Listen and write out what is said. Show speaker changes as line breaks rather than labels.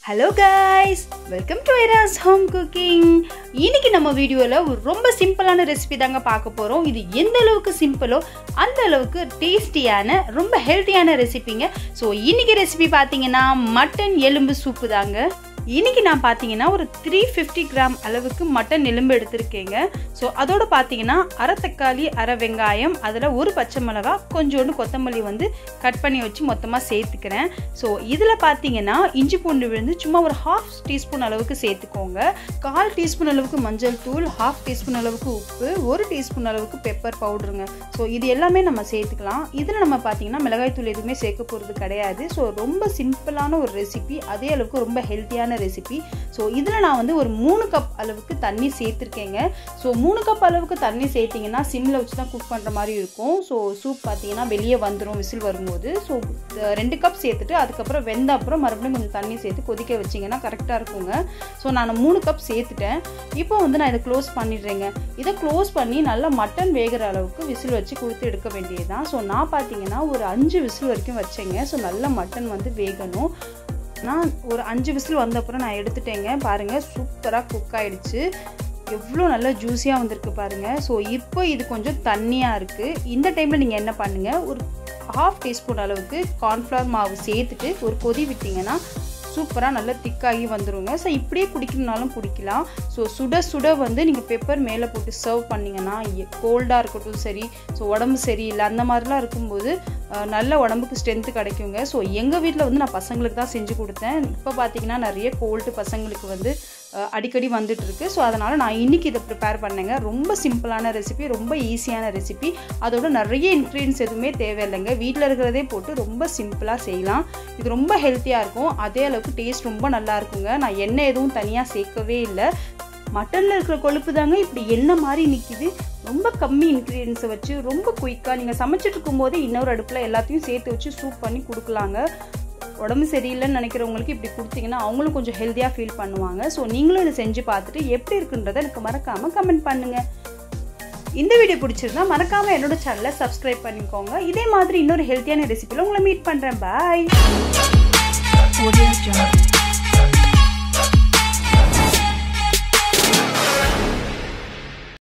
hello guys welcome to Iras home cooking இன்னைக்கு நம்ம வீடியோவில் ஒரு ரொம்ப சிம்பிளான ரெசிபி தாங்க பார்க்க போகிறோம் இது எந்த அளவுக்கு சிம்பிளோ அந்த அளவுக்கு டேஸ்டியான ரொம்ப ஹெல்த்தியான ரெசிபிங்க ஸோ இன்னைக்கு ரெசிபி பார்த்தீங்கன்னா மட்டன் எலும்பு சூப்பு தாங்க இன்னைக்கு நான் பார்த்தீங்கன்னா ஒரு த்ரீ ஃபிஃப்டி கிராம் அளவுக்கு மட்டன் எலும்பு எடுத்திருக்கேங்க ஸோ அதோட பார்த்தீங்கன்னா அரை தக்காளி அரை வெங்காயம் அதில் ஒரு பச்சை மிளகா கொஞ்சோண்டு கொத்தமல்லி வந்து கட் பண்ணி வச்சு மொத்தமாக சேர்த்துக்கிறேன் ஸோ இதில் பார்த்தீங்கன்னா இஞ்சி பூண்டு விழுந்து சும்மா ஒரு ஹாஃப் டீஸ்பூன் அளவுக்கு சேர்த்துக்கோங்க கால் டீஸ்பூன் அளவுக்கு மஞ்சள் தூள் ஹாஃப் டீஸ்பூன் அளவுக்கு உப்பு ஒரு டீஸ்பூன் அளவுக்கு பெப்பர் பவுடருங்க ஸோ இது எல்லாமே நம்ம சேர்த்துக்கலாம் இதில் நம்ம பார்த்தீங்கன்னா மிளகாய் தூள் எதுவுமே சேர்க்க போகிறது கிடையாது ஸோ ரொம்ப சிம்பிளான ஒரு ரெசிபி அதே அளவுக்கு ரொம்ப ஹெல்த்தியான ரெசிபி ஸோ இதில் நான் வந்து ஒரு மூணு கப் அளவுக்கு தண்ணி சேர்த்துருக்கேங்க ஸோ மூணு கப் அளவுக்கு தண்ணி சேர்த்திங்கன்னா சிம்மில் வச்சு தான் குக் பண்ணுற மாதிரி இருக்கும் ஸோ சூப் பார்த்தீங்கன்னா வெளியே வந்துடும் விசில் வரும்போது ஸோ ரெண்டு கப் சேர்த்துட்டு அதுக்கப்புறம் வெந்த அப்புறம் மறுபடியும் கொஞ்சம் தண்ணி சேர்த்து கொதிக்க வச்சிங்கன்னா கரெக்டாக இருக்குங்க ஸோ நான் மூணு கப் சேர்த்துட்டேன் இப்போ வந்து நான் இதை க்ளோஸ் பண்ணிடுறேங்க இதை க்ளோஸ் பண்ணி நல்லா மட்டன் வேகிற அளவுக்கு விசில் வச்சு கொடுத்து எடுக்க வேண்டியது தான் ஸோ நான் பார்த்தீங்கன்னா ஒரு அஞ்சு விசில் வரைக்கும் வச்சேங்க ஸோ நல்லா மட்டன் வந்து வேகணும் நான் ஒரு அஞ்சு விசில் வந்த அப்புறம் நான் எடுத்துட்டேங்க பாருங்கள் சூப்பராக குக் ஆகிடுச்சு எவ்வளோ நல்லா ஜூஸியாக வந்திருக்கு பாருங்கள் ஸோ இப்போ இது கொஞ்சம் தண்ணியாக இருக்குது இந்த டைமில் நீங்கள் என்ன பண்ணுங்கள் ஒரு ஹாஃப் டீஸ்பூன் அளவுக்கு கார்ன்ஃப்ளவர் மாவு சேர்த்துட்டு ஒரு கொதி விட்டிங்கன்னா சூப்பராக நல்லா திக்காகி வந்துடுங்க ஸோ இப்படியே குடிக்கணுனாலும் குடிக்கலாம் ஸோ சுட சுட வந்து நீங்கள் பெப்பர் மேலே போட்டு சர்வ் பண்ணிங்கன்னா கோல்டாக இருக்கட்டும் சரி ஸோ உடம்பு சரியில்லை அந்த மாதிரிலாம் இருக்கும்போது நல்ல உடம்புக்கு ஸ்ட்ரென்த்து கிடைக்குங்க ஸோ எங்கள் வீட்டில் வந்து நான் பசங்களுக்கு தான் செஞ்சு கொடுத்தேன் இப்போ பார்த்தீங்கன்னா நிறைய கோல்டு பசங்களுக்கு வந்து அடிக்கடி வந்துட்டு இருக்கு ஸோ அதனால் நான் இன்றைக்கி இதை ப்ரிப்பேர் பண்ணேங்க ரொம்ப சிம்பிளான ரெசிபி ரொம்ப ஈஸியான ரெசிபி அதோட நிறைய இன்க்ரீடியன்ஸ் எதுவுமே தேவையில்லைங்க வீட்டில் இருக்கிறதே போட்டு ரொம்ப சிம்பிளாக செய்யலாம் இது ரொம்ப ஹெல்த்தியாக இருக்கும் அதே அளவுக்கு டேஸ்ட் ரொம்ப நல்லா இருக்குங்க நான் எண்ணெய் எதுவும் தனியாக சேர்க்கவே இல்லை மட்டனில் இருக்கிற கொழுப்பு தாங்க இப்படி எண்ணெய் மாதிரி நிற்கிது ரொம்ப கம்மி இன்க்ரீடியன்ஸை வச்சு ரொம்ப குயிக்காக நீங்கள் சமைச்சிட்டு இருக்கும்போதே இன்னொரு அடுப்பில் எல்லாத்தையும் சேர்த்து வச்சு சூப் பண்ணி கொடுக்கலாங்க உடம்பு சரியில்லைன்னு நினைக்கிறவங்களுக்கு இப்படி கொடுத்தீங்கன்னா அவங்களும் கொஞ்சம் ஹெல்த்தியாக ஃபீல் பண்ணுவாங்க ஸோ நீங்களும் இதை செஞ்சு பார்த்துட்டு எப்படி இருக்குன்றதை எனக்கு மறக்காமல் கமெண்ட் பண்ணுங்கள் இந்த வீடியோ பிடிச்சிருந்தா மறக்காமல் என்னோட சேனலை சப்ஸ்கிரைப் பண்ணிக்கோங்க இதே மாதிரி இன்னொரு ஹெல்த்தியான ரெசிபியில் உங்களை மீட் பண்ணுறேன் பாய்